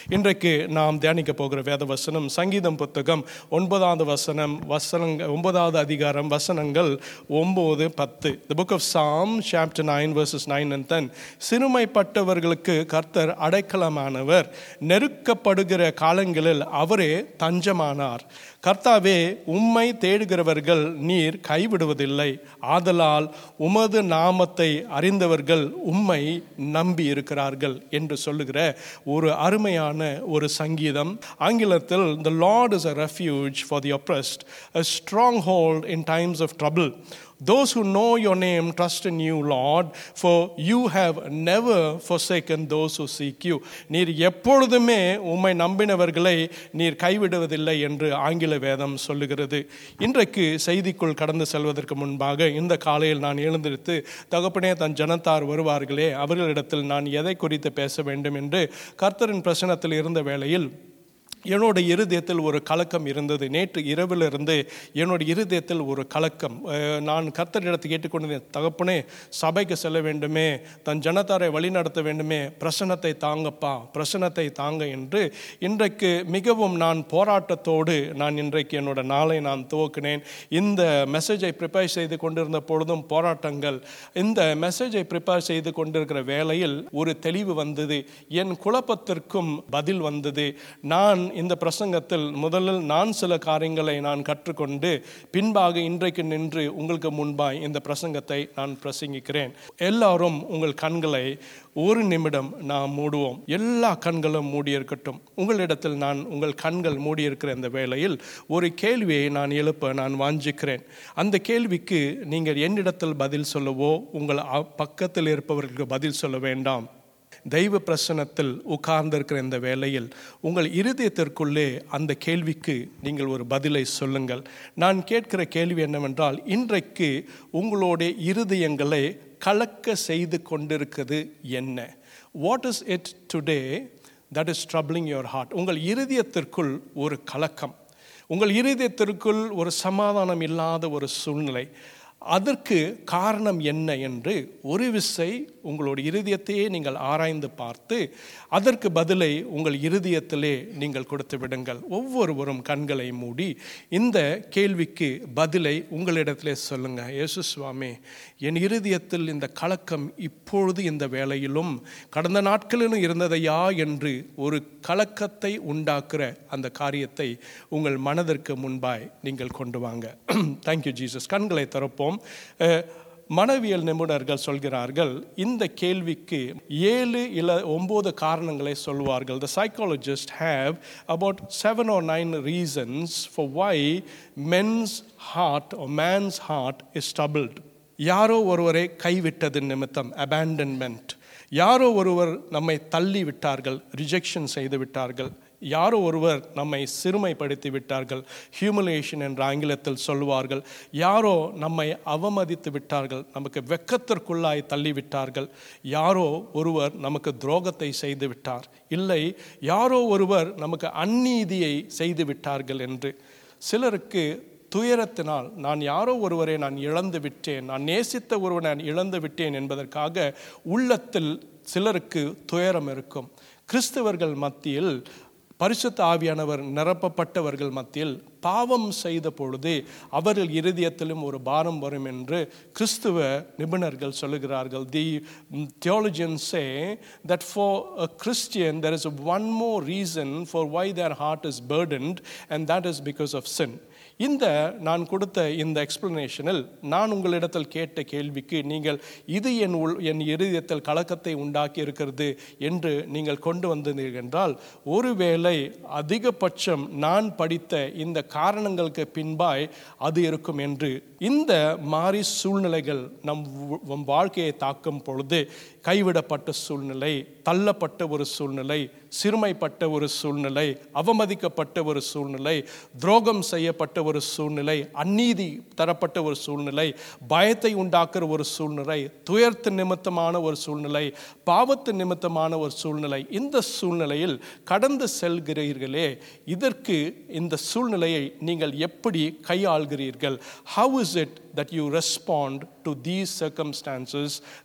இன்றைக்கு நாம் தியானிக்க போகிற வேத வசனம் சங்கீதம் புத்தகம் ஒன்பதாவது வசனம் வசனங்க ஒன்பதாவது அதிகாரம் வசனங்கள் ஒம்பது பத்து the book of Psalm chapter nine verses nine and then சிறுமைப்பட்டவர்களுக்கு கர்த்தர் அடைக்கலமானவர் நெருக்கப்படுகிற காலங்களில் அவரே தஞ்சமானார் கர்த்தாவே உம்மை தேடுகிறவர்கள் நீர் கைவிடுவதில்லை ஆதலால் உமது நாமத்தை அறிந்தவர்கள் உம்மை நம்பி இருக்கிறார்கள் என்று சொல்லுகிற ஒரு அருமையான ஒரு சங்கீதம் ஆங்கிலத்தில் the Lord is a refuge for the oppressed a stronghold in times of trouble those who know your name trust in you lord for you have never forsaken those who seek you நீர் எப்பொழுதுமே உம்மை நம்பினவர்களை நீர் கைவிடுவதில்லை என்று ஆங்கில வேதம் சொல்லுகிறது இன்றைக்கு செய்திக்குள் கடந்து செல்வதற்கு முன்பாக இந்த காலையில் நான் எழுந்திருத்து தகப்பனே தன் ஜனத்தார் வருவார்களே அவர்களிடத்தில் நான் எதை குறித்து பேச வேண்டும் என்று கர்த்தரின் பிரசனத்தில் இருந்த வேளையில் என்னோட இருதயத்தில் ஒரு கலக்கம் இருந்தது நேற்று இரவிலிருந்து என்னோட இருதயத்தில் ஒரு கலக்கம் அஹ், நான் கர்த்தரிடத்தை கேட்டுக்கொண்டேன் தகப்பனே சபைக்கு செல்ல வேண்டுமே தன் ஜனத்தாரை வழிநடத்த வேண்டுமே பிரசனத்தை தாங்கப்பா பிரசனத்தை தாங்க என்று இன்றைக்கு மிகவும் நான் போராட்டத்தோடு நான் இன்றைக்கு என்னோட நாளை நான் துவக்கினேன் இந்த மெசேஜை ப்ரிப்பேர் செய்து கொண்டிருந்த பொழுதும் போராட்டங்கள் இந்த மெசேஜை ப்ரிப்பேர் செய்து கொண்டிருக்கிற வேளையில் ஒரு தெளிவு வந்தது என் குழப்பத்திற்கும் பதில் வந்தது நான் இந்த பிரசங்கத்தில் முதலில் நான் சில காரியங்களை நான் கற்றுக்கொண்டு பின்பாக இன்றைக்கு நின்று உங்களுக்கு முன்பாய் இந்த பிரசங்கத்தை நான் பிரசங்கிக்கிறேன் எல்லாரும் உங்கள் கண்களை ஒரு நிமிடம் நாம் மூடுவோம் எல்லா கண்களும் மூடியிருக்கட்டும் உங்களிடத்தில் நான் உங்கள் கண்கள் மூடியிருக்கிற இந்த வேளையில் ஒரு கேள்வியை நான் எழுப்ப நான் வாஞ்சிக்கிறேன் அந்த கேள்விக்கு நீங்கள் என்னிடத்தில் பதில் சொல்லவோ உங்கள் அ- பக்கத்தில் இருப்பவர்களுக்கு பதில் சொல்ல வேண்டாம் தெய்வ பிரசனத்தில் உட்கார்ந்திருக்கிற இந்த வேளையில் உங்கள் இருதயத்திற்குள்ளே அந்த கேள்விக்கு நீங்கள் ஒரு பதிலை சொல்லுங்கள் நான் கேட்கிற கேள்வி என்னவென்றால் இன்றைக்கு உங்களுடைய இருதயங்களை கலக்க செய்து கொண்டிருக்கிறது என்ன what is it today that is troubling your heart உங்கள் இருதயத்திற்குள் ஒரு கலக்கம் உங்கள் இருதயத்திற்குள் ஒரு சமாதானம் இல்லாத ஒரு சூழ்நிலை அதற்கு காரணம் என்ன என்று ஒரு விசை உங்களுடைய இருதயத்தையே நீங்கள் ஆராய்ந்து பார்த்து அதற்கு பதிலை உங்கள் இருதயத்திலே நீங்கள் கொடுத்து விடுங்கள் ஒவ்வொருவரும் கண்களை மூடி இந்த கேள்விக்கு பதிலை உங்களிடத்திலே சொல்லுங்க இயேசு சுவாமி என் இருதயத்தில் இந்த கலக்கம் இப்பொழுது இந்த வேளையிலும் கடந்த நாட்களிலும் இருந்ததையா என்று ஒரு கலக்கத்தை உண்டாக்குற அந்த காரியத்தை உங்கள் மனதிற்கு முன்பாய் நீங்கள் கொண்டு வாங்க தேங்க்யூ ஜீசஸ் கண்களை திறப்போம் அஹ், மனவியல் நிபுணர்கள் சொல்கிறார்கள் இந்த கேள்விக்கு ஏழு இல்ல ஒன்பது காரணங்களை சொல்வார்கள் the psychologist have about seven or nine reasons for why men's heart or man's heart is troubled யாரோ ஒருவரை கைவிட்டது நிமித்தம் abandonment யாரோ ஒருவர் நம்மை தள்ளி விட்டார்கள் ரிஜெக்ஷன் செய்து விட்டார்கள் யாரோ ஒருவர் நம்மை சிறுமைப்படுத்தி விட்டார்கள் ஹியூமிலேஷன் என்ற ஆங்கிலத்தில் சொல்வார்கள் யாரோ நம்மை அவமதித்து விட்டார்கள் நமக்கு வெக்கத்திற்குள்ளாய் தள்ளி விட்டார்கள் யாரோ ஒருவர் நமக்கு துரோகத்தை செய்து விட்டார் இல்லை யாரோ ஒருவர் நமக்கு அந்நீதியை செய்து விட்டார்கள் என்று சிலருக்கு துயரத்தினால் நான் யாரோ ஒருவரை நான் இழந்து விட்டேன் நான் நேசித்த ஒருவரை நான் இழந்து விட்டேன் என்பதற்காக உள்ளத்தில் சிலருக்கு துயரம் இருக்கும் கிறிஸ்தவர்கள் மத்தியில் பரிசுத்த ஆவியானவர் நிரப்பப்பட்டவர்கள் மத்தியில் பாவம் செய்த பொழுது அவர்கள் இருதயத்திலும் ஒரு பாரம் வரும் என்று கிறிஸ்துவ நிபுணர்கள் சொல்லுகிறார்கள் தி theologians say that for a Christian there is one more reason for why their heart is burdened and that is because of sin இந்த நான் கொடுத்த இந்த எக்ஸ்பிளனேஷனில் நான் உங்களிடத்தில் கேட்ட கேள்விக்கு நீங்கள் இது என் உள் என் இருதயத்தில் கலக்கத்தை உண்டாக்கி இருக்கிறது என்று நீங்கள் கொண்டு வந்தீர்கள் என்றால் ஒருவேளை அதிகபட்சம் நான் படித்த இந்த காரணங்களுக்கு பின்பாய் அது இருக்கும் என்று இந்த மாறி சூழ்நிலைகள் நம் வ- நம் வாழ்க்கையை தாக்கும் பொழுது கைவிடப்பட்ட சூழ்நிலை தள்ளப்பட்ட ஒரு சூழ்நிலை சிறுமைப்பட்ட ஒரு சூழ்நிலை அவமதிக்கப்பட்ட ஒரு சூழ்நிலை துரோகம் செய்யப்பட்ட ஒரு சூழ்நிலை அநீதி தரப்பட்ட ஒரு சூழ்நிலை பயத்தை உண்டாக்குற ஒரு சூழ்நிலை துயர்த்து நிமித்தமான ஒரு சூழ்நிலை பாவத்து நிமித்தமான ஒரு சூழ்நிலை இந்த சூழ்நிலையில் கடந்து செல்கிறீர்களே இதற்கு இந்த சூழ்நிலையை நீங்கள் எப்படி கையாள்கிறீர்கள் how is it that you respond to these circumstances that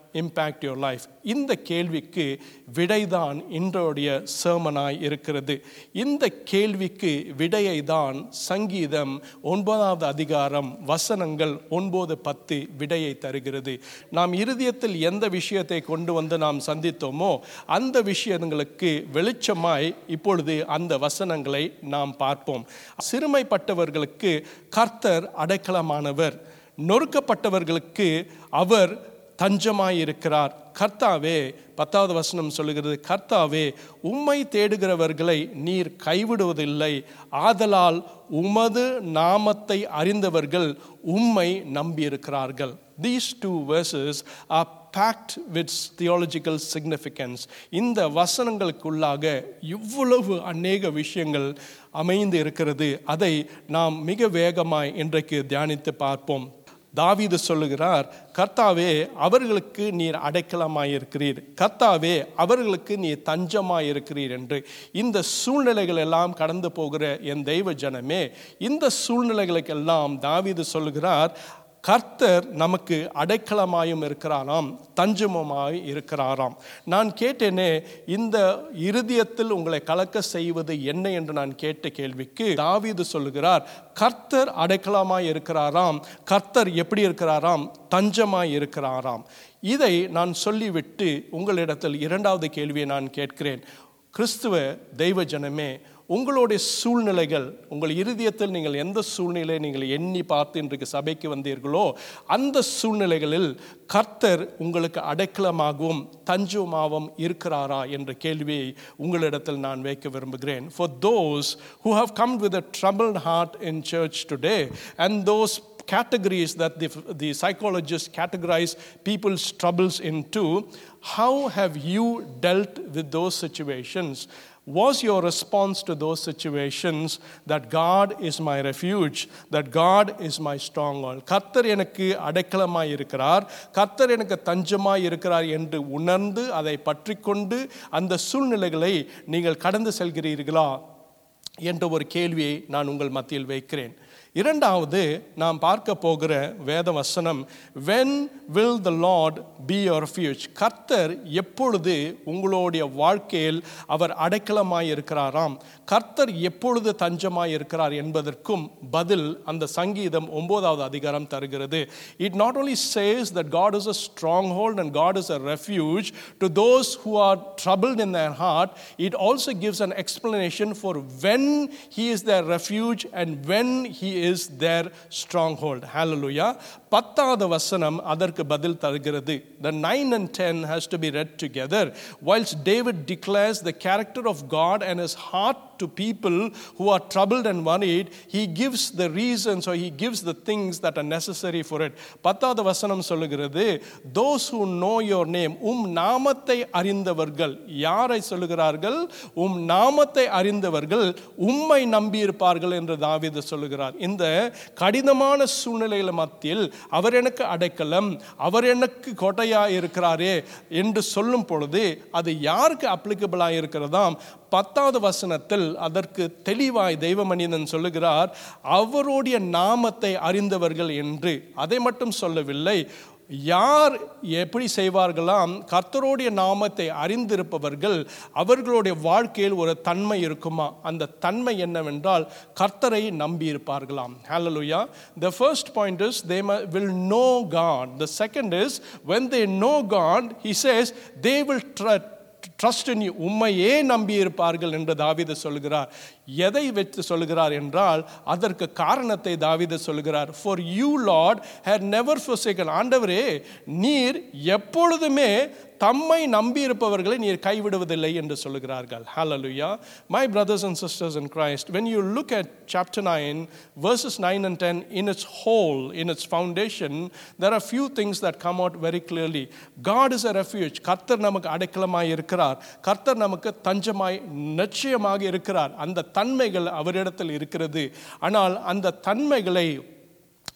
impact your life இந்த கேள்விக்கு விடைதான் இன்றைய சேமனாய் இருக்கிறது இந்த கேள்விக்கு விடையை தான் சங்கீதம் ஒன்பதாவது அதிகாரம் வசனங்கள் ஒன்பது பத்து விடையை தருகிறது நாம் இருதயத்தில் எந்த விஷயத்தை கொண்டு வந்து நாம் சந்தித்தோமோ அந்த விஷயங்களுக்கு வெளிச்சமாய் இப்பொழுது அந்த வசனங்களை நாம் பார்ப்போம் சிறுமைப்பட்டவர்களுக்கு கர்த்தர் அடைக்கலமானவர் நொறுக்கப்பட்டவர்களுக்கு அவர் தஞ்சமாயிருக்கிறார் கர்த்தாவே பத்தாவது வசனம் சொல்லுகிறது கர்த்தாவே உம்மை தேடுகிறவர்களை நீர் கைவிடுவதில்லை ஆதலால் உமது நாமத்தை அறிந்தவர்கள் உம்மை நம்பியிருக்கிறார்கள் these two verses are packed with theological significance இந்த வசனங்களுக்குள்ளாக இவ்வளவு அநேக விஷயங்கள் அமைந்து இருக்கிறது அதை நாம் மிக வேகமாய் இன்றைக்கு தியானித்து பார்ப்போம் தாவீது சொல்லுகிறார் கர்த்தாவே அவர்களுக்கு நீர் அடைக்கலமாயிருக்கிறீர் கர்த்தாவே அவர்களுக்கு நீர் தஞ்சமாயிருக்கிறீர் என்று இந்த சூழ்நிலைகள் எல்லாம் கடந்து போகிற என் தெய்வ ஜனமே இந்த சூழ்நிலைகளுக்கெல்லாம் தாவீது சொல்லுகிறார் கர்த்தர் நமக்கு அடைக்கலமாயும் இருக்கிறாராம் தஞ்சமுமாய் இருக்கிறாராம் நான் கேட்டேனே இந்த இருதயத்தில் உங்களை கலக்க செய்வது என்ன என்று நான் கேட்ட கேள்விக்கு தாவீது சொல்லுகிறார் கர்த்தர் அடைக்கலமாய் இருக்கிறாராம் கர்த்தர் எப்படி இருக்கிறாராம் தஞ்சமாய் இருக்கிறாராம் இதை நான் சொல்லிவிட்டு உங்களிடத்தில் இரண்டாவது கேள்வியை நான் கேட்கிறேன் கிறிஸ்துவ தெய்வ ஜனமே உங்களுடைய சூழ்நிலைகள் உங்கள் இருதயத்தில் நீங்கள் எந்த சூழ்நிலை நீங்கள் எண்ணி பார்த்து இன்றைக்கு சபைக்கு வந்தீர்களோ அந்த சூழ்நிலைகளில் கர்த்தர் உங்களுக்கு அடைக்கலமாகவும் தஞ்சுமாகவும் இருக்கிறாரா என்ற கேள்வியை உங்களிடத்தில் நான் வைக்க விரும்புகிறேன் for those who have come with a troubled heart in church today and those categories that the, the psychologists categorize people's troubles into, how have you dealt with those situations? Was your response to those situations that God is my refuge, that God is my stronghold? கர்த்தர் எனக்கு அடைக்கலமாய் இருக்கிறார் கர்த்தர் எனக்கு தஞ்சமாய் இருக்கிறார் என்று உணர்ந்து அதை பற்றி கொண்டு அந்த சூழ்நிலைகளை நீங்கள் கடந்து செல்கிறீர்களா என்ற ஒரு கேள்வியை நான் உங்கள் மத்தியில் வைக்கிறேன் இரண்டாவது நாம் பார்க்க போகிற வேத வசனம் when will the Lord be your future கர்த்தர் எப்பொழுது உங்களுடைய வாழ்க்கையில் அவர் அடைக்கலமாய் இருக்கிறாராம் கர்த்தர் எப்பொழுது தஞ்சமாய் இருக்கிறார் என்பதற்கும் பதில் அந்த சங்கீதம் ஒன்பதாவது அதிகாரம் தருகிறது it not only says that God is a stronghold and God is a refuge to those who are troubled in their heart it also gives an explanation for when he is their refuge and when he is their stronghold ஹalleluya பத்தாவது வசனம் அதற்கு பதில் தருகிறது the 9 and 10 has to be read together whilst david declares the character of god and his heart to people who are troubled and worried he gives the reasons or he gives the things that are necessary for it பத்தாவது வசனம் சொல்லுகிறது those who know your name உம் நாமத்தை அறிந்தவர்கள் யாரை சொல்லுகிறார்கள் உம் நாமத்தை அறிந்தவர்கள் உம்மை நம்பியிருப்பார்கள் என்று தாவீது சொல்லுகிறார் இந்த கடினமான சூழ்நிலைகள் மத்தியில் அவர் எனக்கு அடைக்கலம் அவர் எனக்கு கோட்டையா இருக்கிறாரே என்று சொல்லும் பொழுது அது யாருக்கு அப்ளிகபிளாக இருக்கிறதாம் பத்தாவது வசனத்தில் அதற்கு தெளிவாய் தெய்வ மனிதன் சொல்லுகிறார் அவருடைய நாமத்தை அறிந்தவர்கள் என்று அதை மட்டும் சொல்லவில்லை யார் எப்படி செய்வார்களாம் கர்த்தருடைய நாமத்தை அறிந்திருப்பவர்கள் அவர்களுடைய வாழ்க்கையில் ஒரு தன்மை இருக்குமா அந்த தன்மை என்னவென்றால் கர்த்தரை நம்பியிருப்பார்களாம் ஹalleluya the first point is they mu- will know god the second is when they know god he says they will tr- trust in உண்மையே நம்பி இருப்பார்கள் என்று தாவீது சொல்கிறார் எதை வச்சு சொல்கிறார் என்றால் அதற்கு காரணத்தை தாவீது சொல்கிறார் for you Lord have never forsaken ஆண்டவரே நீர் எப்பொழுதுமே தம்மை நம்பி இருப்பவர்களை நீர் கைவிடுவதில்லை என்று சொல்கிறார்கள் hallelujah my brothers and sisters in christ when you look at chapter 9 verses 9 and 10 in its whole in its foundation there are few things that come out very clearly god is a refuge கர்த்தர் நமக்கு அடைக்கலமாய் இருக்கிறார் கர்த்தர் நமக்கு தஞ்சமாய் நிச்சயமாக இருக்கிறார் அந்த தன்மைகள் அவரிடத்தில் இருக்கிறது ஆனால் அந்த தன்மைகளை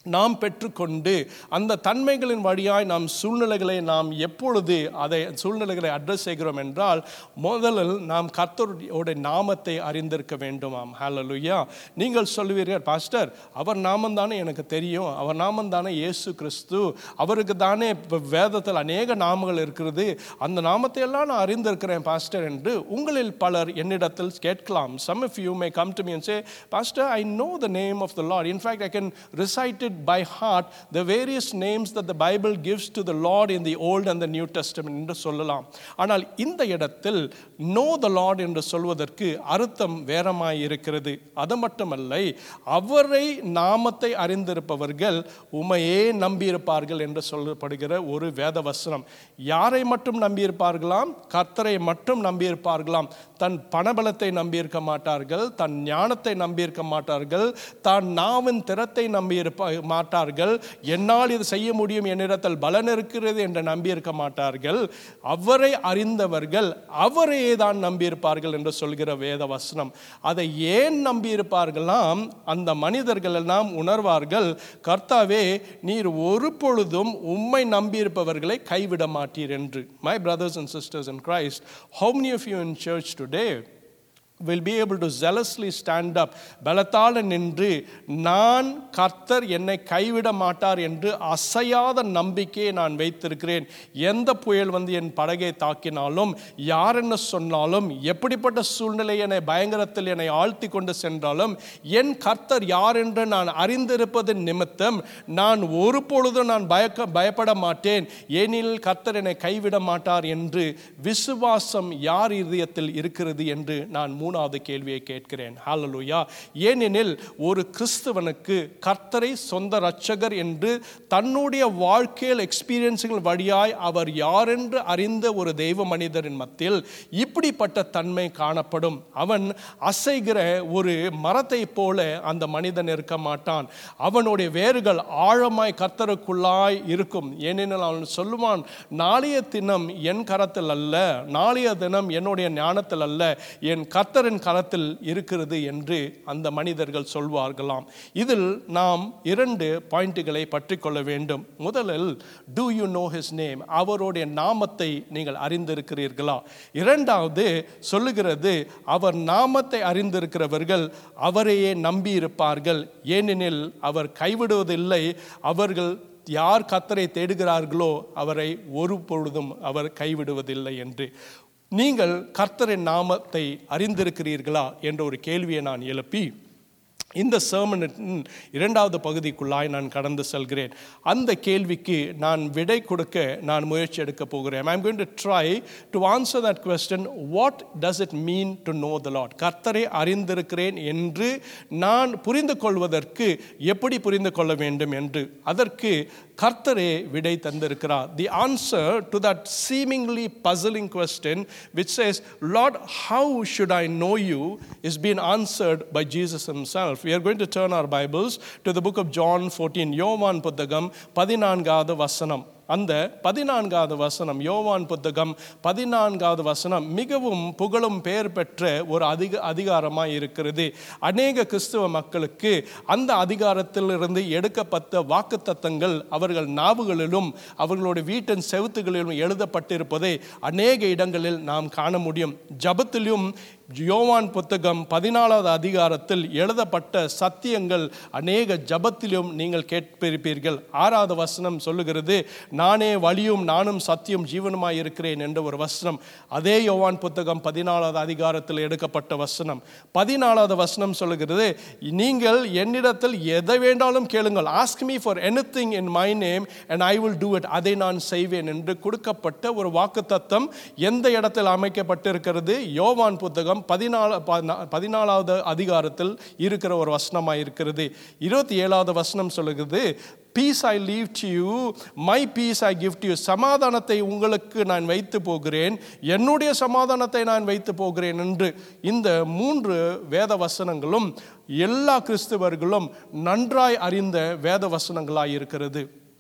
நாம் பெற்றுக்கொண்டு அந்த தன்மைகளின் வழியாய் நாம் சூழ்நிலைகளை நாம் எப்பொழுது அதை சூழ்நிலைகளை அட்ரஸ் செய்கிறோம் என்றால் முதலில் நாம் கர்த்தருடைய நாமத்தை அறிந்திருக்க வேண்டுமாம் ஹalleluya நீங்கள் சொல்லுவீர்கள் பாஸ்டர் அவர் நாமம் தானே எனக்கு தெரியும் அவர் நாமம் தானே இயேசு கிறிஸ்து அவருக்கு தானே இப்போ வேதத்தில் அநேக நாமங்கள் இருக்கிறது அந்த நாமத்தை எல்லாம் நான் அறிந்திருக்கிறேன் பாஸ்டர் என்று உங்களில் பலர் என்னிடத்தில் கேட்கலாம் some of you may come to me and say pastor i know the name of the lord in fact i can recite it by heart the various names that the bible gives to the lord in the old and the new testament என்று சொல்லலாம் ஆனால் இந்த இடத்தில் know the lord என்று சொல்வதற்கு அர்த்தம் வேறமாய் இருக்கிறது அது மட்டுமல்ல அவரை நாமத்தை அறிந்திருப்பவர்கள் உமையே நம்பியிருப்பார்கள் என்று சொல்லப்படுகிற ஒரு வேத வசனம் யாரை மட்டும் நம்பியிருப்பார்களாம் கர்த்தரை மட்டும் நம்பியிருப்பார்களாம் தன் பணபலத்தை நம்பியிருக்க மாட்டார்கள் தன் ஞானத்தை நம்பியிருக்க மாட்டார்கள் தான் நாவின் திறத்தை நம்பியிருப்ப மாட்டார்கள் என்னால் இது செய்ய முடியும் என்னிடத்தில் பலன் இருக்கிறது என்று நம்பியிருக்க மாட்டார்கள் அவரை அறிந்தவர்கள் அவரையே தான் நம்பியிருப்பார்கள் என்று சொல்கிற வேத வசனம் அதை ஏன் நம்பியிருப்பார்களாம் அந்த மனிதர்கள் எல்லாம் உணர்வார்கள் கர்த்தாவே நீர் ஒரு பொழுதும் உம்மை நம்பியிருப்பவர்களை கைவிட மாட்டீர் என்று my brothers and sisters in Christ how many of you in church today will be able to zealously stand up பலத்தால நின்று நான் கர்த்தர் என்னை கைவிட மாட்டார் என்று அசையாத நம்பிக்கையை நான் வைத்திருக்கிறேன் எந்த புயல் வந்து என் படகை தாக்கினாலும் யார் என்ன சொன்னாலும் எப்படிப்பட்ட சூழ்நிலை என்னை பயங்கரத்தில் என்னை ஆழ்த்தி கொண்டு சென்றாலும் என் கர்த்தர் யார் என்று நான் அறிந்திருப்பது நிமித்தம் நான் ஒரு பொழுதும் நான் பயக்க பயப்பட மாட்டேன் ஏனில் கர்த்தர் என்னை கைவிட மாட்டார் என்று விசுவாசம் யார் இதயத்தில் இருக்கிறது என்று நான் மூணாவது கேள்வியை கேட்கிறேன் ஹalleluya ஏனெனில் ஒரு கிறிஸ்தவனுக்கு கர்த்தரை சொந்த இரட்சகர் என்று தன்னுடைய வாழ்க்கையில் எக்ஸ்பீரியன்ஸுகள் வழியாய் அவர் யாரென்று அறிந்த ஒரு தெய்வ மனிதரின் மத்தியில் இப்படிப்பட்ட தன்மை காணப்படும் அவன் அசைகிற ஒரு மரத்தை போல அந்த மனிதன் இருக்க மாட்டான் அவனுடைய வேர்கள் ஆழமாய் கர்த்தருக்குள்ளாய் இருக்கும் ஏனெனில் அவன் சொல்லுவான் நாளைய தினம் என் கரத்தில் அல்ல நாளைய தினம் என்னுடைய ஞானத்தில் அல்ல என் கர்த்தரின் கரத்தில் இருக்கிறது என்று அந்த மனிதர்கள் சொல்வார்களாம் இதில் நாம் இரண்டு பாயிண்ட்டுகளை பற்றி கொள்ள வேண்டும் முதலில் do you know his name அவருடைய நாமத்தை நீங்கள் அறிந்திருக்கிறீர்களா இரண்டாவது சொல்லுகிறது அவர் நாமத்தை அறிந்திருக்கிறவர்கள் அவரையே நம்பியிருப்பார்கள் ஏனெனில் அவர் கைவிடுவதில்லை அவர்கள் யார் கத்தரை தேடுகிறார்களோ அவரை ஒரு பொழுதும் அவர் கைவிடுவதில்லை என்று நீங்கள் கர்த்தரின் நாமத்தை அறிந்திருக்கிறீர்களா என்ற ஒரு கேள்வியை நான் எழுப்பி இந்த sermon-இன் இரண்டாவது பகுதிக்குள்ளாய் நான் கடந்து செல்கிறேன் அந்த கேள்விக்கு நான் விடை கொடுக்க நான் முயற்சி எடுக்க போகிறேன் I am going to try to answer that question what does it mean to know the Lord கர்த்தரை அறிந்திருக்கிறேன் என்று நான் புரிந்து கொள்வதற்கு எப்படி புரிந்து கொள்ள வேண்டும் என்று அதற்கு கர்த்தரே விடை தந்திருக்கிறார் the answer to that seemingly puzzling question which says lord how should i know you is being answered by jesus himself we are going to turn our bibles to the book of john 14 யோவான் புத்தகம் பதினான்காவது வசனம் அந்த பதினான்காவது வசனம் யோவான் புத்தகம் பதினான்காவது வசனம் மிகவும் புகழும் பெயர் பெற்ற ஒரு அதிக அதிகாரமாக இருக்கிறது அநேக கிறிஸ்துவ மக்களுக்கு அந்த அதிகாரத்திலிருந்து எடுக்கப்பட்ட வாக்குத்தத்தங்கள் அவர்கள் நாவுகளிலும் அவர்களுடைய வீட்டின் செவுத்துகளிலும் எழுதப்பட்டிருப்பதை அநேக இடங்களில் நாம் காண முடியும் ஜபத்திலும் யோவான் புத்தகம் பதினாலாவது அதிகாரத்தில் எழுதப்பட்ட சத்தியங்கள் அநேக ஜபத்திலும் நீங்கள் கேட்பிருப்பீர்கள் ஆறாவது வசனம் சொல்லுகிறது நானே வழியும் நானும் சத்தியம் ஜீவனுமாய் இருக்கிறேன் என்ற ஒரு வசனம் அதே யோவான் புத்தகம் பதினாலாவது அதிகாரத்தில் எடுக்கப்பட்ட வசனம் பதினாலாவது வசனம் சொல்லுகிறது நீங்கள் என்னிடத்தில் எதை வேண்டாலும் கேளுங்கள் ask me for anything in my name and I will do it அதை நான் செய்வேன் என்று கொடுக்கப்பட்ட ஒரு வாக்குத்தத்தம் எந்த இடத்தில் அமைக்கப்பட்டிருக்கிறது யோவான் புத்தகம் பதினாலு பதினாலாவது அதிகாரத்தில் இருக்கிற ஒரு வசனமாக இருக்கிறது இருபத்தி ஏழாவது வசனம் சொல்லுகிறது peace I leave to you my peace I give to you சமாதானத்தை உங்களுக்கு நான் வைத்து போகிறேன் என்னுடைய சமாதானத்தை நான் வைத்து போகிறேன் என்று இந்த மூன்று வேத வசனங்களும் எல்லா கிறிஸ்தவர்களும் நன்றாய் அறிந்த வேத வசனங்களாய் இருக்கிறது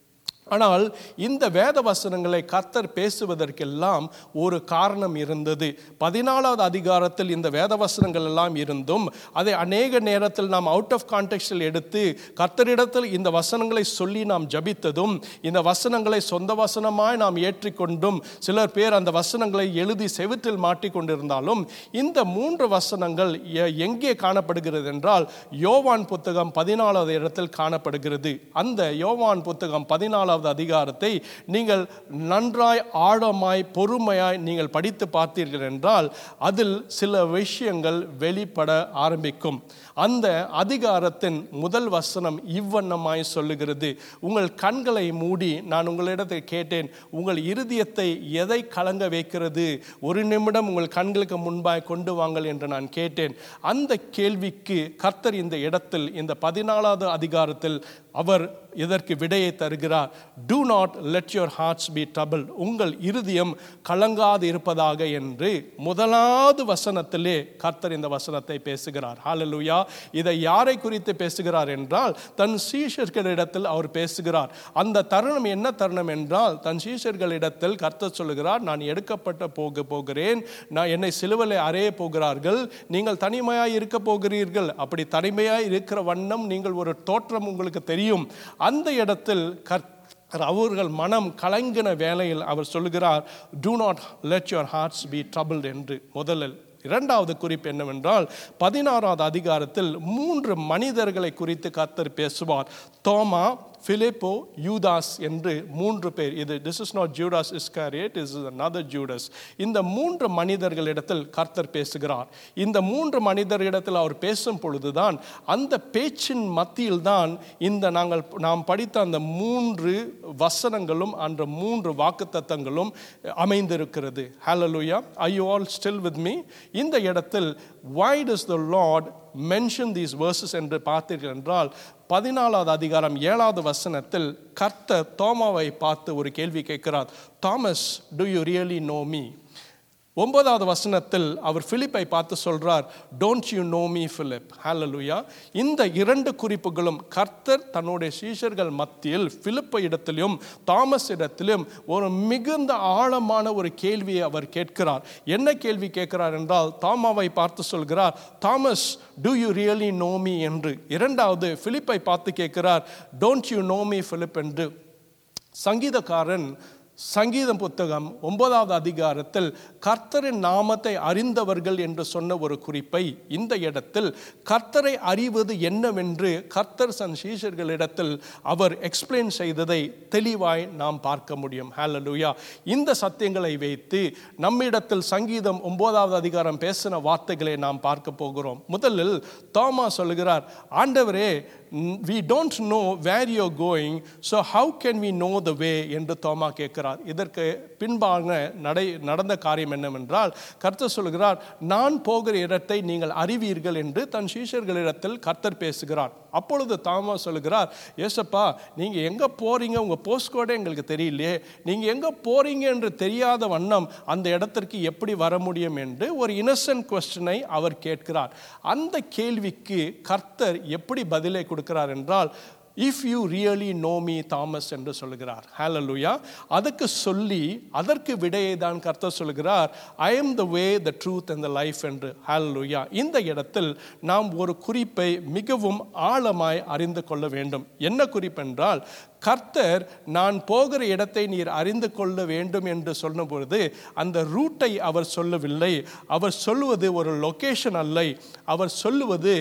ஆனால் இந்த வேத வசனங்களை கர்த்தர் பேசுவதற்கெல்லாம் ஒரு காரணம் இருந்தது பதினாலாவது அதிகாரத்தில் இந்த வேத வசனங்கள் எல்லாம் இருந்தும் அதை அநேக நேரத்தில் நாம் அவுட் ஆஃப் கான்டெக்ஸ்டில் எடுத்து கர்த்தரிடத்தில் இந்த வசனங்களை சொல்லி நாம் ஜபித்ததும் இந்த வசனங்களை சொந்த வசனமாய் நாம் ஏற்றிக்கொண்டும் சிலர் பேர் அந்த வசனங்களை எழுதி செவிற்றில் மாட்டிக்கொண்டிருந்தாலும் இந்த மூன்று வசனங்கள் எ- எங்கே காணப்படுகிறது என்றால் யோவான் புத்தகம் பதினாலாவது இடத்தில் காணப்படுகிறது அந்த யோவான் புத்தகம் பதினாலாவது அதிகாரத்தை நீங்கள் நன்றாய் ஆழமாய் பொறுமையாய் நீங்கள் படித்து பார்த்தீர்கள் என்றால் அதில் சில விஷயங்கள் வெளிப்பட ஆரம்பிக்கும் அந்த அதிகாரத்தின் முதல் வசனம் இவ்வண்ணமாய் சொல்லுகிறது உங்கள் கண்களை மூடி நான் உங்களிடத்தில் கேட்டேன் உங்கள் இருதயத்தை எதை கலங்க வைக்கிறது ஒரு நிமிடம் உங்கள் கண்களுக்கு முன்பாய் கொண்டு வாங்கள் என்று நான் கேட்டேன் அந்த கேள்விக்கு கர்த்தர் இந்த இடத்தில் இந்த பதினாலாவது அதிகாரத்தில் அவர் இதற்கு விடையை தருகிறார் do not let your hearts be troubled உங்கள் இருதயம் கலங்காது இருப்பதாக என்று முதலாவது வசனத்திலே கர்த்தர் இந்த வசனத்தை பேசுகிறார் ஹalleluya இதை யாரை குறித்து பேசுகிறார் என்றால் தன் சீஷர்களிடத்தில் அவர் பேசுகிறார் அந்த தருணம் என்ன தருணம் என்றால் தன் சீஷர்களிடத்தில் கர்த்தர் சொல்லுகிறார் நான் எடுக்கப்பட்ட போக போகிறேன் நான் என்னை சிலுவையில் அறைய போகிறார்கள் நீங்கள் தனிமையாய் இருக்க போகிறீர்கள் அப்படி தனிமையாய் இருக்கிற வண்ணம் நீங்கள் ஒரு தோற்றம் உங்களுக்கு தெரியும் அந்த இடத்தில் கர்த்தர் அவர்கள் மனம் கலங்கின வேளையில் அவர் சொல்லுகிறார் do not let your hearts be troubled என்று முதலில் இரண்டாவது குறிப்பு என்னவென்றால் பதினாறாவது அதிகாரத்தில் மூன்று மனிதர்களை குறித்து கர்த்தர் பேசுவார் தோமா பிலிப்போ யூதாஸ் என்று மூன்று பேர் இது this is not Judas Iscariot is another Judas இந்த மூன்று மனிதர்களிடத்தில் கர்த்தர் பேசுகிறார் இந்த மூன்று மனிதர்களிடத்தில் அவர் பேசும் பொழுதுதான் அந்த பேச்சின் மத்தியில் தான் இந்த நாங்கள் நாம் படித்த அந்த மூன்று வசனங்களும் அந்த மூன்று வாக்குத்தத்தங்களும் அமைந்திருக்கிறது ஹalleluya are you all still with me இந்த இடத்தில் why does the lord mention these verses என்று பார்த்தீர்கள் என்றால் பதினாலாவது அதிகாரம் ஏழாவது வசனத்தில் கர்த்தர் தோமாவை பார்த்து ஒரு கேள்வி கேட்கிறார் Thomas do you really know me ஒன்பதாவது வசனத்தில் அவர் பிலிப்பை பார்த்து சொல்றார் don't you know me Philip ஹalleluya இந்த இரண்டு குறிப்புகளும் கர்த்தர் தன்னுடைய சீஷர்கள் மத்தியில் பிலிப்ப இடத்திலும் தாமஸ் இடத்திலும் ஒரு மிகுந்த ஆழமான ஒரு கேள்வியை அவர் கேட்கிறார் என்ன கேள்வி கேட்கிறார் என்றால் தாமாவை பார்த்து சொல்கிறார் Thomas do you really know me என்று இரண்டாவது பிலிப்பை பார்த்து கேட்கிறார் don't you know me Philip என்று சங்கீதக்காரன் சங்கீதம் புத்தகம் ஒன்பதாவது அதிகாரத்தில் கர்த்தரின் நாமத்தை அறிந்தவர்கள் என்று சொன்ன ஒரு குறிப்பை இந்த இடத்தில் கர்த்தரை அறிவது என்னவென்று கர்த்தர் சன் சீஷர்களிடத்தில் அவர் எக்ஸ்பிளைன் செய்ததை தெளிவாய் நாம் பார்க்க முடியும் ஹalleluya இந்த சத்தியங்களை வைத்து நம்மிடத்தில் சங்கீதம் ஒன்பதாவது அதிகாரம் பேசின வார்த்தைகளை நாம் பார்க்க போகிறோம் முதலில் தோமா சொல்லுகிறார் ஆண்டவரே we don't know where you're going so how can we know the way என்று தோமா கேட்கிறார் இதற்கு பின்பாக நடை நடந்த காரியம் என்னவென்றால் கர்த்தர் சொல்கிறார் நான் போகிற இடத்தை நீங்கள் அறிவீர்கள் என்று தன் சீஷர்களிடத்தில் கர்த்தர் பேசுகிறார் அப்பொழுது தாமா சொல்கிறார் ஏசப்பா நீங்க எங்க போறீங்க உங்க போஸ்ட் கோடே எங்களுக்கு தெரியலையே நீங்க எங்க போறீங்க என்று தெரியாத வண்ணம் அந்த இடத்திற்கு எப்படி வர முடியும் என்று ஒரு இன்னசென்ட் கொஸ்டினை அவர் கேட்கிறார் அந்த கேள்விக்கு கர்த்தர் எப்படி பதிலை கொடுக்கிறார் என்றால் if you really know me Thomas என்று சொல்லுகிறார் ஹalleluya அதுக்கு சொல்லி அதற்கு விடையை தான் கர்த்தர் சொல்கிறார் I am the way the truth and the life என்று ஹalleluya இந்த இடத்தில் நாம் ஒரு குறிப்பை மிகவும் ஆழமாய் அறிந்து கொள்ள வேண்டும் என்ன குறிப்பென்றால் கர்த்தர் நான் போகிற இடத்தை நீர் அறிந்து கொள்ள வேண்டும் என்று சொன்ன பொழுது அந்த ரூட்டை அவர் சொல்லவில்லை அவர் சொல்லுவது ஒரு லொகேஷன் அல்ல அவர் சொல்லுவது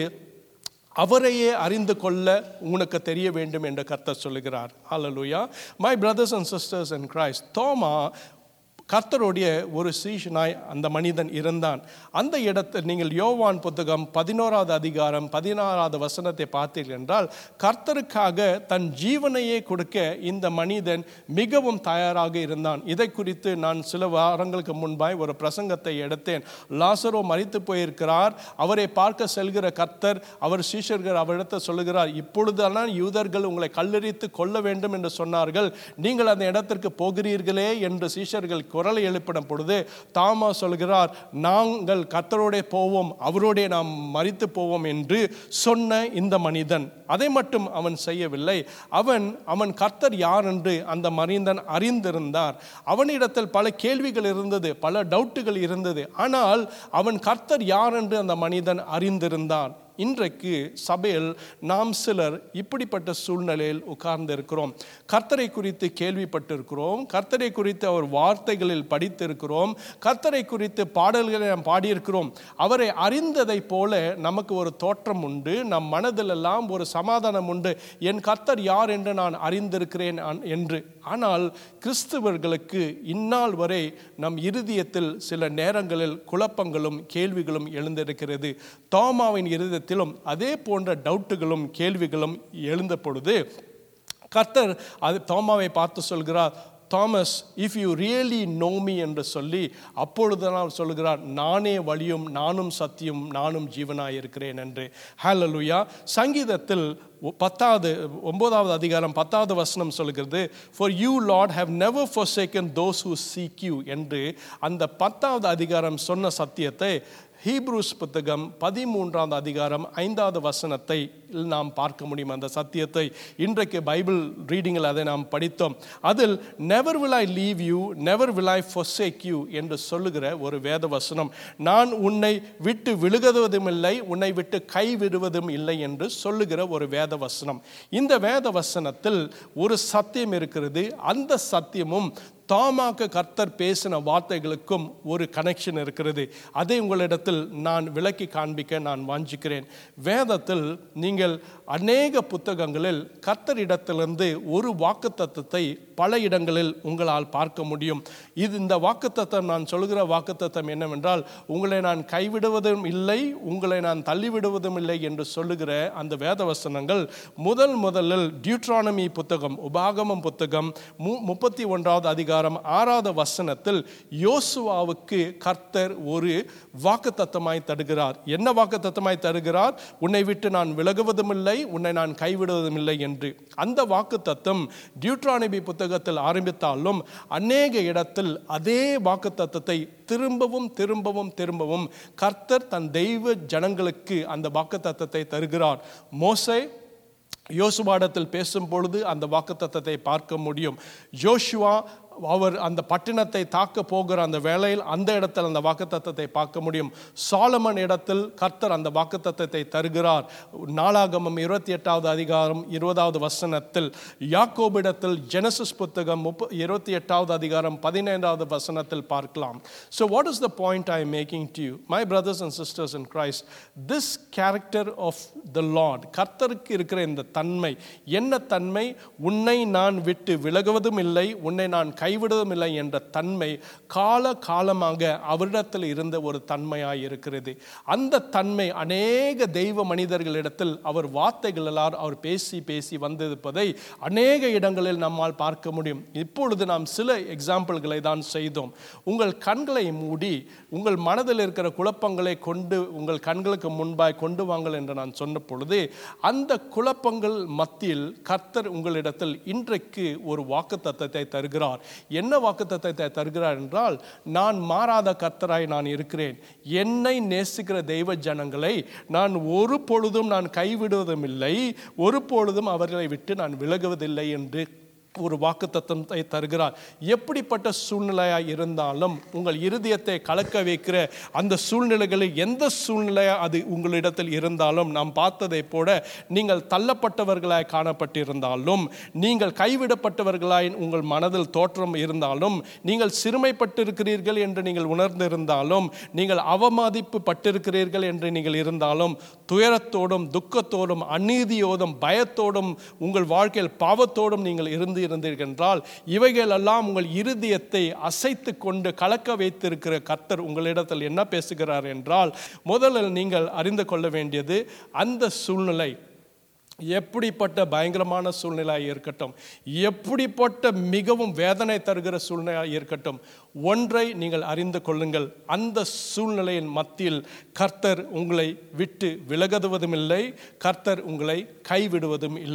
அவரையே அறிந்து கொள்ள உனக்கு தெரிய வேண்டும் என்று கர்த்தர் சொல்லுகிறார் ஹalleluya my brothers and sisters in Christ தோமா கர்த்தருடைய ஒரு சீஷனாய் அந்த மனிதன் இருந்தான் அந்த இடத்தில் நீங்கள் யோவான் புத்தகம் பதினோராவது அதிகாரம் பதினாறாவது வசனத்தை பார்த்தீர்கள் என்றால் கர்த்தருக்காக தன் ஜீவனையே கொடுக்க இந்த மனிதன் மிகவும் தயாராக இருந்தான் இதை குறித்து நான் சில வாரங்களுக்கு முன்பாய் ஒரு பிரசங்கத்தை எடுத்தேன் லாசரோ மறித்து போயிருக்கிறார் அவரை பார்க்க செல்கிற கர்த்தர் அவர் சீஷர்கள் அவரிடத்தை சொல்லுகிறார் இப்பொழுதெல்லாம் யூதர்கள் உங்களை கல்லெறித்து கொள்ள வேண்டும் என்று சொன்னார்கள் நீங்கள் அந்த இடத்திற்கு போகிறீர்களே என்று சீஷர்கள் குரலை எழுப்பின பொழுது தாமா சொல்கிறார் நாங்கள் கர்த்தரோடே போவோம் அவரோடே நாம் மறித்து போவோம் என்று சொன்ன இந்த மனிதன் அதை மட்டும் அவன் செய்யவில்லை அவன் அவன் கர்த்தர் யார் என்று அந்த மனிதன் அறிந்திருந்தார் அவனிடத்தில் பல கேள்விகள் இருந்தது பல டவுட்டுகள் இருந்தது ஆனால் அவன் கர்த்தர் யார் என்று அந்த மனிதன் அறிந்திருந்தான் இன்றைக்கு சபையில் நாம் சிலர் இப்படிப்பட்ட சூழ்நிலையில் உட்கார்ந்து இருக்கிறோம் கர்த்தரை குறித்து கேள்விப்பட்டிருக்கிறோம் கர்த்தரை குறித்து அவர் வார்த்தைகளில் படித்திருக்கிறோம் கர்த்தரை குறித்து பாடல்களை நாம் பாடியிருக்கிறோம் அவரை அறிந்ததைப் போல நமக்கு ஒரு தோற்றம் உண்டு நம் மனதிலெல்லாம் ஒரு சமாதானம் உண்டு என் கர்த்தர் யார் என்று நான் அறிந்திருக்கிறேன் அன்- என்று ஆனால் கிறிஸ்தவர்களுக்கு இந்நாள் வரை நம் இருதயத்தில் சில நேரங்களில் குழப்பங்களும் கேள்விகளும் எழுந்திருக்கிறது தோமாவின் இருதயத்திலும் அதே போன்ற டவுட்டுகளும் கேள்விகளும் எழுந்த பொழுது கர்த்தர் அது தோமாவை பார்த்து சொல்கிறார் Thomas if you really know me என்று சொல்லி அப்பொழுது நான் சொல்கிறார் நானே வழியும் நானும் சத்தியும் நானும் ஜீவனாய் இருக்கிறேன் என்று ஹalleluya சங்கீதத்தில் ஒ- பத்தாவது ஒன்பதாவது அதிகாரம் பத்தாவது வசனம் சொல்கிறது for you Lord have never forsaken those who seek you என்று அந்த பத்தாவது அதிகாரம் சொன்ன சத்தியத்தை ஹீப்ரூஸ் புத்தகம் பதிமூன்றாவது அதிகாரம் ஐந்தாவது வசனத்தை நாம் பார்க்க முடியும் அந்த சத்தியத்தை இன்றைக்கு பைபிள் ரீடிங்கில் அதை நாம் படித்தோம் அதில் never will I leave you never will I forsake you என்று சொல்லுகிற ஒரு வேத வசனம் நான் உன்னை விட்டு விழுகுவதும் இல்லை உன்னை விட்டு கைவிடுவதும் இல்லை என்று சொல்லுகிற ஒரு வேத வசனம் இந்த வேத வசனத்தில் ஒரு சத்தியம் இருக்கிறது அந்த சத்தியமும் தாமாக்கு கர்த்தர் பேசின வார்த்தைகளுக்கும் ஒரு கனெக்ஷன் இருக்கிறது அதை உங்களிடத்தில் நான் விளக்கி காண்பிக்க நான் வாஞ்சிக்கிறேன் வேதத்தில் நீங்கள் அநேக புத்தகங்களில் கர்த்தரிடத்திலிருந்து ஒரு வாக்குத்தத்தத்தை பல இடங்களில் உங்களால் பார்க்க முடியும் இது இந்த வாக்குத்தத்தம் நான் சொல்கிற வாக்குத்தத்தம் என்னவென்றால் உங்களை நான் கைவிடுவதும் இல்லை உங்களை நான் தள்ளிவிடுவதும் இல்லை என்று சொல்லுகிற அந்த வேத வசனங்கள் முதல் முதலில் டியூட்ரானமி புத்தகம் உபாகமம் புத்தகம் மு முப்பத்தி ஒன்றாவது அதிகாரம் ஆறாவது வசனத்தில் யோசுவாவுக்கு கர்த்தர் ஒரு வாக்குத்தத்தமாய் தருகிறார் என்ன வாக்குத்தத்தமாய் தருகிறார் உன்னை விட்டு நான் விலகுவதும் இல்லை உன்னை நான் கைவிடுவதும் இல்லை என்று அந்த வாக்குத்தத்தம் டியூட்ரானமி புத்தகத்தில் ஆரம்பித்தாலும் அநேக இடத்தில் அதே வாக்குத்தத்தத்தை திரும்பவும் திரும்பவும் திரும்பவும் கர்த்தர் தன் தெய்வ ஜனங்களுக்கு அந்த வாக்குத்தத்தத்தை தருகிறார் மோசே யோசுவாடத்தில் பேசும் பொழுது அந்த வாக்குத்தத்தத்தை பார்க்க முடியும் ஜோஷுவா அவர் அந்த பட்டணத்தை தாக்க போகிற அந்த வேளையில் அந்த இடத்தில் அந்த வாக்குத்தத்தத்தை பார்க்க முடியும் சாலமன் இடத்தில் கர்த்தர் அந்த வாக்குத்தத்தத்தை தருகிறார் நாளாகமம் இருபத்தி எட்டாவது அதிகாரம் இருபதாவது வசனத்தில் யாக்கோபிடத்தில் ஜெனசிஸ் புத்தகம் முப்ப இருபத்தி எட்டாவது அதிகாரம் பதினைந்தாவது வசனத்தில் பார்க்கலாம் so what is the point I am making to you my brothers and sisters in Christ this character of the Lord கர்த்தருக்கு இருக்கிற இந்த தன்மை என்ன தன்மை உன்னை நான் விட்டு விலகுவதும் இல்லை உன்னை நான் கைவிடுவதும் இல்லை என்ற தன்மை கால காலமாக அவரிடத்தில் இருந்த ஒரு தன்மையாய் இருக்கிறது அந்த தன்மை அநேக தெய்வ மனிதர்களிடத்தில் அவர் வார்த்தைகளால் அவர் பேசி பேசி வந்திருப்பதை அநேக இடங்களில் நம்மால் பார்க்க முடியும் இப்பொழுது நாம் சில எக்ஸாம்பிள்களை தான் செய்தோம் உங்கள் கண்களை மூடி உங்கள் மனதில் இருக்கிற குழப்பங்களை கொண்டு உங்கள் கண்களுக்கு முன்பாய் கொண்டு வாங்கள் என்று நான் சொன்ன பொழுது அந்த குழப்பங்கள் மத்தியில் கர்த்தர் உங்களிடத்தில் இன்றைக்கு ஒரு வாக்குத்தத்தத்தை தருகிறார் என்ன வாக்குத்தத்தத்தை தருகிறார் என்றால் நான் மாறாத கர்த்தராய் நான் இருக்கிறேன் என்னை நேசிக்கிற தெய்வ ஜனங்களை நான் ஒரு பொழுதும் நான் கைவிடுவதும் இல்லை ஒரு பொழுதும் அவர்களை விட்டு நான் விலகுவதில்லை என்று ஒரு வாக்குத்தத்தத்தை தருகிறார் எப்படிப்பட்ட சூழ்நிலையாக இருந்தாலும் உங்கள் இருதயத்தை கலக்க வைக்கிற அந்த சூழ்நிலைகளில் எந்த சூழ்நிலையா அது உங்களிடத்தில் இருந்தாலும் நாம் பார்த்ததைப் போல நீங்கள் தள்ளப்பட்டவர்களாய் காணப்பட்டிருந்தாலும் நீங்கள் கைவிடப்பட்டவர்களாய் உங்கள் மனதில் தோற்றம் இருந்தாலும் நீங்கள் சிறுமைப்பட்டிருக்கிறீர்கள் என்று நீங்கள் உணர்ந்திருந்தாலும் நீங்கள் அவமதிப்பு பட்டிருக்கிறீர்கள் என்று நீங்கள் இருந்தாலும் துயரத்தோடும் துக்கத்தோடும் அநீதியோடும் பயத்தோடும் உங்கள் வாழ்க்கையில் பாவத்தோடும் நீங்கள் இருந்து இருந்தீர்கள் என்றால் இவைகள் எல்லாம் உங்கள் இருதயத்தை அசைத்து கொண்டு கலக்க வைத்திருக்கிற கர்த்தர் உங்களிடத்தில் என்ன பேசுகிறார் என்றால் முதலில் நீங்கள் அறிந்து கொள்ள வேண்டியது அந்த சூழ்நிலை எப்படிப்பட்ட பயங்கரமான சூழ்நிலையாக இருக்கட்டும் எப்படிப்பட்ட மிகவும் வேதனை தருகிற சூழ்நிலையாக இருக்கட்டும் ஒன்றை நீங்கள் அறிந்து கொள்ளுங்கள் அந்த சூழ்நிலையின் மத்தியில் கர்த்தர் உங்களை விட்டு விலகுவதும் இல்லை கர்த்தர் உங்களை கைவிடுவதும் இல்லை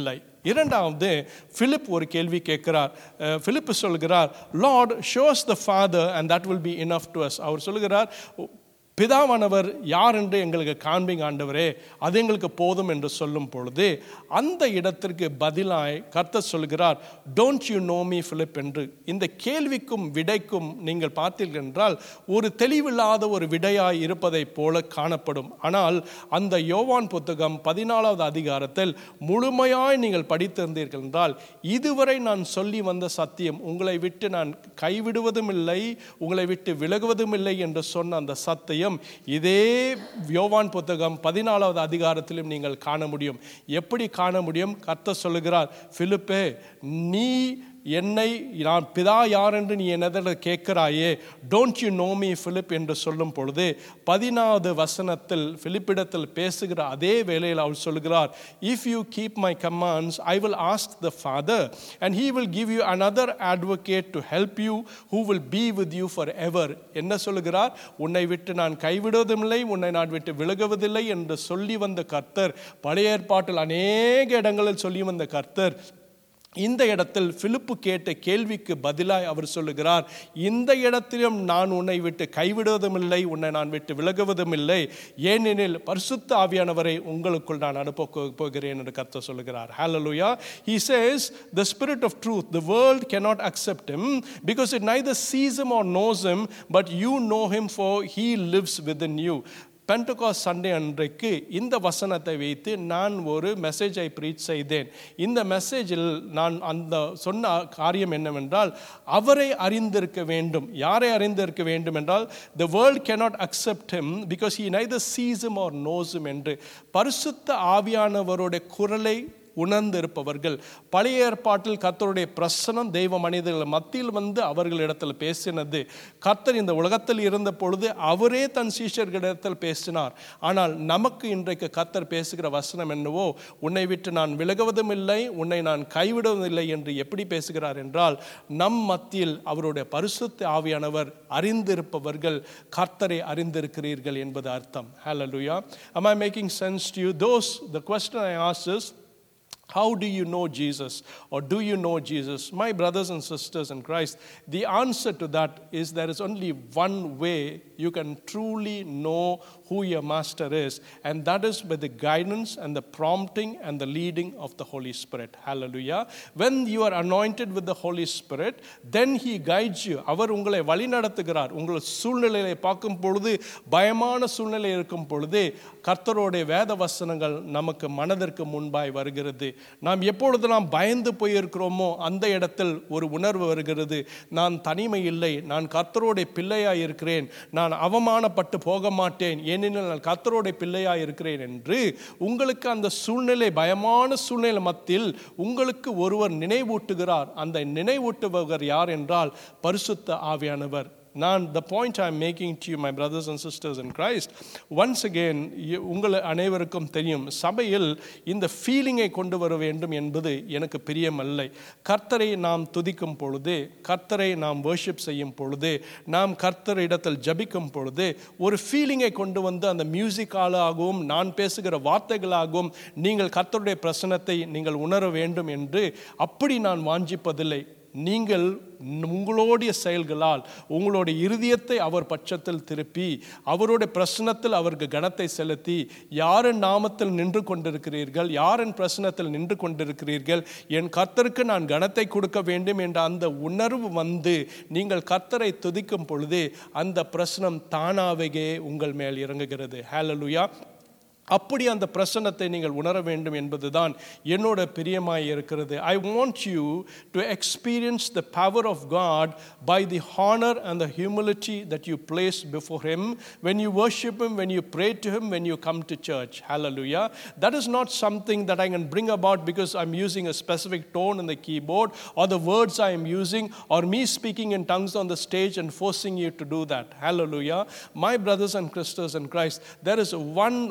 இரண்டாவது பிலிப் ஒரு கேள்வி கேட்கிறார் அஹ், பிலிப் சொல்கிறார் Lord shows the father and that will be enough to us அவர் சொல்லுகிறார் பிதாவானவர் யார் என்று எங்களுக்கு காண்பிங்க ஆண்டவரே அது எங்களுக்கு போதும் என்று சொல்லும் பொழுது அந்த இடத்திற்கு பதிலாய் கர்த்தர் சொல்கிறார் don't you know me Philip என்று இந்த கேள்விக்கும் விடைக்கும் நீங்கள் பார்த்தீர்கள் என்றால் ஒரு தெளிவில்லாத ஒரு விடையாய் இருப்பதைப் போல காணப்படும் ஆனால் அந்த யோவான் புத்தகம் பதினாலாவது அதிகாரத்தில் முழுமையாய் நீங்கள் படித்திருந்தீர்கள் என்றால் இதுவரை நான் சொல்லி வந்த சத்தியம் உங்களை விட்டு நான் கைவிடுவதும் இல்லை உங்களை விட்டு விலகுவதும் இல்லை என்று சொன்ன அந்த சத்தியம் இதே யோவான் புத்தகம் பதினாலாவது அதிகாரத்திலும் நீங்கள் காண முடியும் எப்படி காண முடியும் கர்த்தர் சொல்லுகிறார் பிலிப்பே நீ என்னை நான் பிதா யார் என்று நீ என்னதில் கேட்கிறாயே don't you know me Philip என்று சொல்லும் பொழுது பதினாவது வசனத்தில் பிலிப்பிடத்தில் பேசுகிற அதே வேளையில் அவர் சொல்கிறார் if you keep my commands I will ask the father and he will give you another advocate to help you who will be with you forever என்ன சொல்லுகிறார் உன்னை விட்டு நான் கைவிடுவதுமில்லை உன்னை நான் விட்டு விலகுவதில்லை என்று சொல்லி வந்த கர்த்தர் பழைய ஏற்பாட்டில் அநேக இடங்களில் சொல்லி வந்த கர்த்தர் இந்த இடத்தில் பிலிப்பு கேட்ட கேள்விக்கு பதிலாய் அவர் சொல்லுகிறார் இந்த இடத்திலும் நான் உன்னை விட்டு கைவிடுவதுமில்லை உன்னை நான் விட்டு விலகுவதும் இல்லை ஏனெனில் பரிசுத்த ஆவியானவரை உங்களுக்குள் நான் அனுப்ப போ- போகிறேன் என்று கர்த்தர் சொல்லுகிறார் ஹalleluya he says the spirit of truth the world cannot accept him because it neither sees him or knows him but you know him for he lives within you Pentecost Sunday அன்றைக்கு இந்த வசனத்தை வைத்து நான் ஒரு மெசேஜை ப்ரீச் செய்தேன் இந்த மெசேஜில் நான் அந்த சொன்ன காரியம் என்னவென்றால் அவரை அறிந்திருக்க வேண்டும் யாரை அறிந்திருக்க வேண்டும் என்றால் the world cannot accept him because he neither sees him or knows him என்று பரிசுத்த ஆவியானவருடைய குரலை உணர்ந்திருப்பவர்கள் பழைய ஏற்பாட்டில் கர்த்தருடைய பிரசனம் தெய்வ மனிதர்கள் மத்தியில் வந்து அவர்களிடத்தில் பேசினது கர்த்தர் இந்த உலகத்தில் இருந்த பொழுது அவரே தன் சீஷர்களிடத்தில் பேசினார் ஆனால் நமக்கு இன்றைக்கு கர்த்தர் பேசுகிற வசனம் என்னவோ உன்னை விட்டு நான் விலகுவதும் இல்லை உன்னை நான் கைவிடுவதும் இல்லை என்று எப்படி பேசுகிறார் என்றால் நம் மத்தியில் அவருடைய பரிசுத்த ஆவியானவர் அறிந்திருப்பவர்கள் கர்த்தரை அறிந்திருக்கிறீர்கள் என்பது அர்த்தம் ஹalleluya am i making sense to you those the question i asked is How do you know Jesus or do you know Jesus? My brothers and sisters in Christ, the answer to that is there is only one way you can truly know who your master is, and that is by the guidance and the prompting and the leading of the Holy Spirit. Hallelujah. When you are anointed with the Holy Spirit, then He guides you. அவர் உங்களை வழி நடத்துகிறார் உங்கள் சூழ்நிலையை பார்க்கும் பொழுது பயமான சூழ்நிலை இருக்கும் பொழுது கர்த்தருடைய வேத வசனங்கள் நமக்கு மனதிற்கு முன்பாய் வருகிறது நாம் எப்பொழுதெல்லாம் பயந்து போயிருக்கிறோமோ அந்த இடத்தில் ஒரு உணர்வு வருகிறது நான் தனிமை இல்லை நான் கர்த்தருடைய பிள்ளையாய் இருக்கிறேன் நான் அவமானப்பட்டு போக மாட்டேன் ஏனெனில் நான் கர்த்தருடைய பிள்ளையாய் இருக்கிறேன் என்று உங்களுக்கு அந்த சூழ்நிலை பயமான சூழ்நிலை மத்தியில் உங்களுக்கு ஒருவர் நினைவூட்டுகிறார் அந்த நினைவூட்டுபவர் யார் என்றால் பரிசுத்த ஆவியானவர் நான் the point I'm making to you my brothers and sisters in Christ once again you- உங்கள் அனைவருக்கும் தெரியும் சபையில் இந்த ஃபீலிங்கை கொண்டு வர வேண்டும் என்பது எனக்கு பிரியமல்ல கர்த்தரை நாம் துதிக்கும் பொழுது கர்த்தரை நாம் worship செய்யும் பொழுது நாம் கர்த்தர் இடத்தில் ஜபிக்கும் பொழுது ஒரு ஃபீலிங்கை கொண்டு வந்து அந்த மியூசிக்காலாகவும் நான் பேசுகிற வார்த்தைகளாகவும் நீங்கள் கர்த்தருடைய பிரசனத்தை நீங்கள் உணர வேண்டும் என்று அப்படி நான் வாஞ்சிப்பதில்லை நீங்கள் உங்களுடைய செயல்களால் உங்களுடைய இருதயத்தை அவர் பட்சத்தில் திருப்பி அவருடைய பிரசனத்தில் அவருக்கு கனத்தை செலுத்தி யாரின் நாமத்தில் நின்று கொண்டிருக்கிறீர்கள் யாரின் பிரசனத்தில் நின்று கொண்டிருக்கிறீர்கள் என் கர்த்தருக்கு நான் கனத்தை கொடுக்க வேண்டும் என்ற அந்த உணர்வு வந்து நீங்கள் கர்த்தரை துதிக்கும் பொழுது அந்த பிரசனம் தானாகவே உங்கள் மேல் இறங்குகிறது ஹalleluya அப்படி அந்த பிரசன்னத்தை நீங்கள் உணர வேண்டும் என்பதுதான் என்னோட பிரியமாய் இருக்கிறது I want you to experience the power of God by the honour and the humility that you place before him when you worship him when you pray to him when you come to church hallelujah that is not something that i can bring about because i'm using a specific tone in the keyboard or the words i am using or me speaking in tongues on the stage and forcing you to do that hallelujah my brothers and sisters in christ there is one way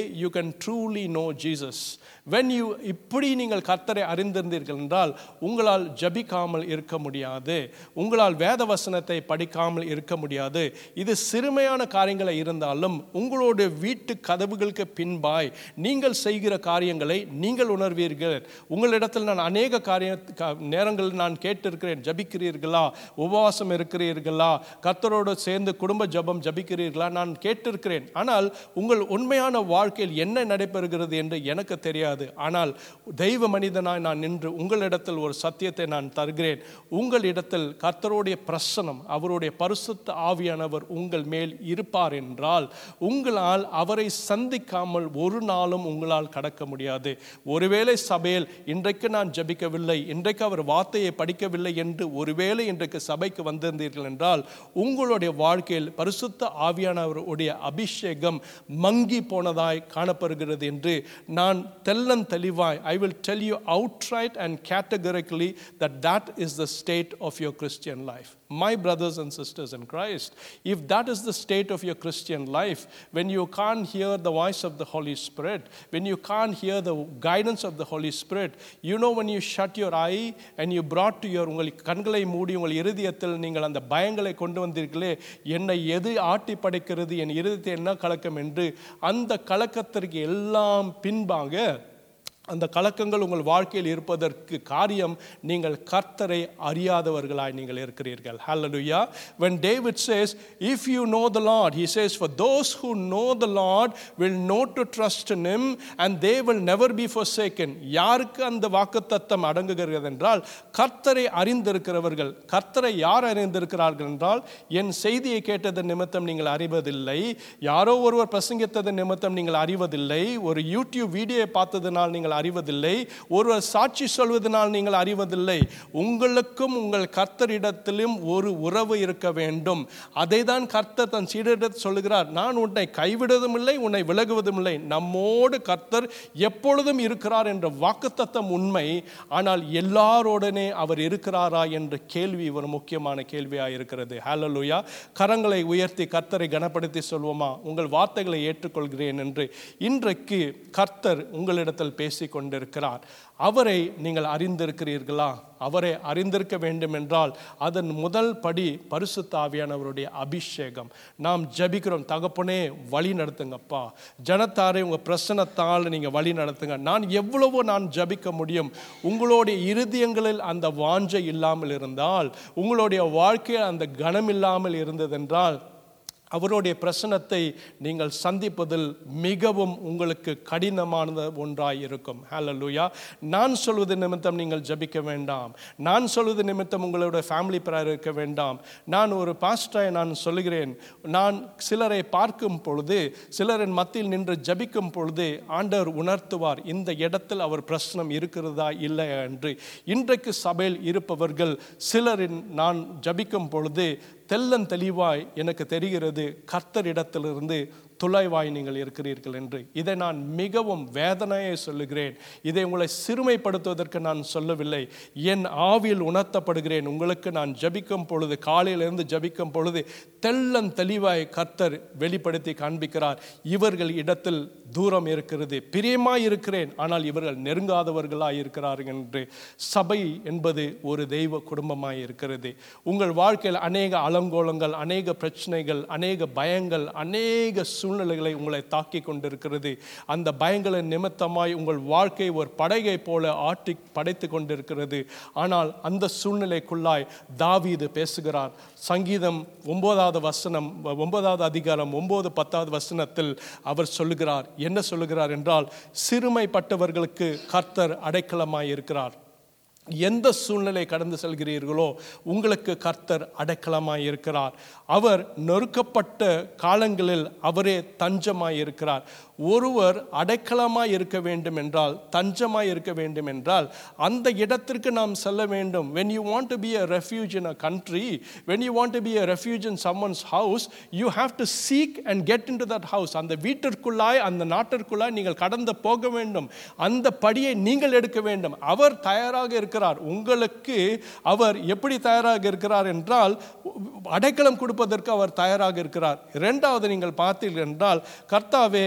you can truly know Jesus when you இப்படி நீங்கள் கர்த்தரை அறிந்திருந்தீர்கள் என்றால் உங்களால் ஜபிக்காமல் இருக்க முடியாது உங்களால் வேத வசனத்தை படிக்காமல் இருக்க முடியாது இது சிறுமையான காரியங்களை இருந்தாலும் உங்களுடைய வீட்டு கதவுகளுக்கு பின்பாய் நீங்கள் செய்கிற காரியங்களை நீங்கள் உணர்வீர்கள் உங்களிடத்தில் நான் அநேக காரிய கா- நேரங்களில் நான் கேட்டிருக்கிறேன் ஜபிக்கிறீர்களா உபவாசம் இருக்கிறீர்களா கர்த்தரோடு சேர்ந்து குடும்ப ஜெபம் ஜபிக்கிறீர்களா நான் கேட்டிருக்கிறேன் ஆனால் உங்கள் உண்மையான வாழ்க்கையில் என்ன நடைபெறுகிறது என்று எனக்கு தெரியாது ஆனால் தெய்வ மனிதனாய் நான் நின்று உங்களிடத்தில் ஒரு சத்தியத்தை நான் தருகிறேன் உங்களிடத்தில் கர்த்தருடைய பிரசனம் அவருடைய பரிசுத்த ஆவியானவர் உங்கள் மேல் இருப்பார் என்றால் உங்களால் அவரை சந்திக்காமல் ஒரு நாளும் உங்களால் கடக்க முடியாது ஒருவேளை சபையில் இன்றைக்கு நான் ஜெபிக்கவில்லை இன்றைக்கு அவர் வார்த்தையை படிக்கவில்லை என்று ஒருவேளை இன்றைக்கு சபைக்கு வந்திருந்தீர்கள் என்றால் உங்களுடைய வாழ்க்கையில் பரிசுத்த ஆவியானவருடைய அபிஷேகம் மங்கி போனதாய் காணப்படுகிறது என்று நான் தெள்ளன் தெளிவாய் I will tell you outright and categorically that that is the state of your Christian life. My brothers and sisters in Christ, if that is the state of your Christian life, when you can't hear the voice of the Holy Spirit, when you can't hear the guidance of the Holy Spirit, you know when you shut your eye and you brought to your உங்கள் கண்களை மூடி உங்கள் இருதயத்தில் நீங்கள் அந்த பயங்களை கொண்டு வந்தீர்களே என்னை எது ஆட்டி படைக்கிறது என் இருதயத்தை என்ன கலக்கம் என்று அந்த கலக்கத்திற்கு எல்லாம் பின்பாக அந்த கலக்கங்கள் உங்கள் வாழ்க்கையில் இருப்பதற்கு காரியம் நீங்கள் கர்த்தரை அறியாதவர்களாய் நீங்கள் இருக்கிறீர்கள் hallelujah when david says if you know the lord he says for those who know the lord will know to trust in him and they will never be forsaken யாருக்கு அந்த வாக்குத்தத்தம் அடங்குகிறது என்றால் கர்த்தரை அறிந்திருக்கிறவர்கள் கர்த்தரை யார் அறிந்திருக்கிறார்கள் என்றால் என் செய்தியை கேட்டது நிமித்தம் நீங்கள் அறிவதில்லை யாரோ ஒருவர் பிரசங்கித்தது நிமித்தம் நீங்கள் அறிவதில்லை ஒரு யூடியூப் வீடியோவை பார்த்ததினால் நீங்கள் அறிவதில்லை ஒருவர் சாட்சி சொல்வதனால் நீங்கள் அறிவதில்லை உங்களுக்கும் உங்கள் கர்த்தரிடத்திலும் ஒரு உறவு இருக்க வேண்டும் அதை தான் கர்த்தர் தன் சீடரிடத்தில் சொல்லுகிறார் நான் உன்னை கைவிடுவதும் இல்லை உன்னை விலகுவதும் இல்லை நம்மோடு கர்த்தர் எப்பொழுதும் இருக்கிறார் என்ற வாக்குத்தத்தம் உண்மை ஆனால் எல்லாரோடனே அவர் இருக்கிறாரா என்ற கேள்வி ஒரு முக்கியமான கேள்வியாக இருக்கிறது ஹalleluya கரங்களை உயர்த்தி கர்த்தரை கனப்படுத்தி சொல்வோமா உங்கள் வார்த்தைகளை ஏற்றுக்கொள்கிறேன் என்று இன்றைக்கு கர்த்தர் உங்களிடத்தில் பேசிக் கொண்டிருக்கிறார் அவரை நீங்கள் அறிந்திருக்கிறீர்களா அவரை அறிந்திருக்க வேண்டும் என்றால் அதன் முதல் படி பரிசுத்தாவியானவருடைய அபிஷேகம் நாம் ஜபிக்கிறோம் தகப்பனே வழி நடத்துங்கப்பா ஜனத்தாரை உங்கள் பிரசனத்தால் நீங்கள் வழி நடத்துங்க நான் எவ்வளவோ நான் ஜபிக்க முடியும் உங்களுடைய இருதயங்களில் அந்த வாஞ்சை இல்லாமல் இருந்தால் உங்களுடைய வாழ்க்கையில் அந்த கனம் இல்லாமல் இருந்ததென்றால் அவருடைய பிரசனத்தை நீங்கள் சந்திப்பதில் மிகவும் உங்களுக்கு கடினமானது ஒன்றாய் இருக்கும் ஹalleluya நான் சொல்வது நிமித்தம் நீங்கள் ஜபிக்க வேண்டாம் நான் சொல்வது நிமித்தம் உங்களோட ஃபேமிலி ப்ரேயர் இருக்க வேண்டாம் நான் ஒரு பாஸ்டரை நான் சொல்லுகிறேன் நான் சிலரை பார்க்கும் பொழுது சிலரின் மத்தியில் நின்று ஜபிக்கும் பொழுது ஆண்டவர் உணர்த்துவார் இந்த இடத்தில் அவர் பிரசனம் இருக்கிறதா இல்லையா என்று இன்றைக்கு சபையில் இருப்பவர்கள் சிலரின் நான் ஜபிக்கும் பொழுது தெள்ளன் தெளிவாய் எனக்கு தெரிகிறது கர்த்தரிடத்திலிருந்து துளைவாய் நீங்கள் இருக்கிறீர்கள் என்று இதை நான் மிகவும் வேதனையை சொல்லுகிறேன் இதை உங்களை சிறுமைப்படுத்துவதற்கு நான் சொல்லவில்லை என் ஆவியில் உணர்த்தப்படுகிறேன் உங்களுக்கு நான் ஜபிக்கும் பொழுது காலையிலிருந்து ஜபிக்கும் பொழுது தெள்ளன் தெளிவாய் கர்த்தர் வெளிப்படுத்தி காண்பிக்கிறார் இவர்கள் இடத்தில் தூரம் இருக்கிறது பிரியமாய் இருக்கிறேன் ஆனால் இவர்கள் நெருங்காதவர்களாய் இருக்கிறார்கள் என்று சபை என்பது ஒரு தெய்வ குடும்பமாய் இருக்கிறது உங்கள் வாழ்க்கையில் அநேக அலங்கோலங்கள் அநேக பிரச்சனைகள் அநேக பயங்கள் அநேக சூழ்நிலைகளை உங்களை தாக்கி கொண்டிருக்கிறது அந்த பயங்களின் நிமித்தமாய் உங்கள் வாழ்க்கை ஒரு படகை போல ஆட்டி படைத்து கொண்டிருக்கிறது ஆனால் அந்த சூழ்நிலைக்குள்ளாய் தாவீது பேசுகிறார் சங்கீதம் ஒன்பதாவது வசனம் ஒன்பதாவது அதிகாரம் ஒன்பது பத்தாவது வசனத்தில் அவர் சொல்லுகிறார் என்ன சொல்லுகிறார் என்றால் சிறுமைப்பட்டவர்களுக்கு கர்த்தர் அடைக்கலமாய் இருக்கிறார் எந்த சூழ்நிலை கடந்து செல்கிறீர்களோ உங்களுக்கு கர்த்தர் அடைக்கலமாய் இருக்கிறார் அவர் நொறுக்கப்பட்ட காலங்களில் அவரே தஞ்சமாய் இருக்கிறார் ஒருவர் அடைக்கலமாய் இருக்க வேண்டும் என்றால் தஞ்சமாய் இருக்க வேண்டும் என்றால் அந்த இடத்திற்கு நாம் செல்ல வேண்டும் when you want to be a refuge in a country when you want to be a refuge in someone's house you have to seek and get into that house அந்த வீட்டிற்குள்ளாய் அந்த நாட்டிற்குள்ளாய் நீங்கள் கடந்து போக வேண்டும் அந்த படியை நீங்கள் எடுக்க வேண்டும் அவர் தயாராக இருக்கிறார் உங்களுக்கு அவர் எப்படி தயாராக இருக்கிறார் என்றால் அடைக்கலம் கொடுப்பதற்கு அவர் தயாராக இருக்கிறார் இரண்டாவது நீங்கள் பார்த்தீர்கள் என்றால் கர்த்தாவே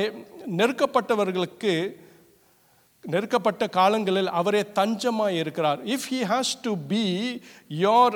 நெருக்கப்பட்டவர்களுக்கு நெருக்கப்பட்ட காலங்களில் அவரே தஞ்சமாய் இருக்கிறார் if he has to be your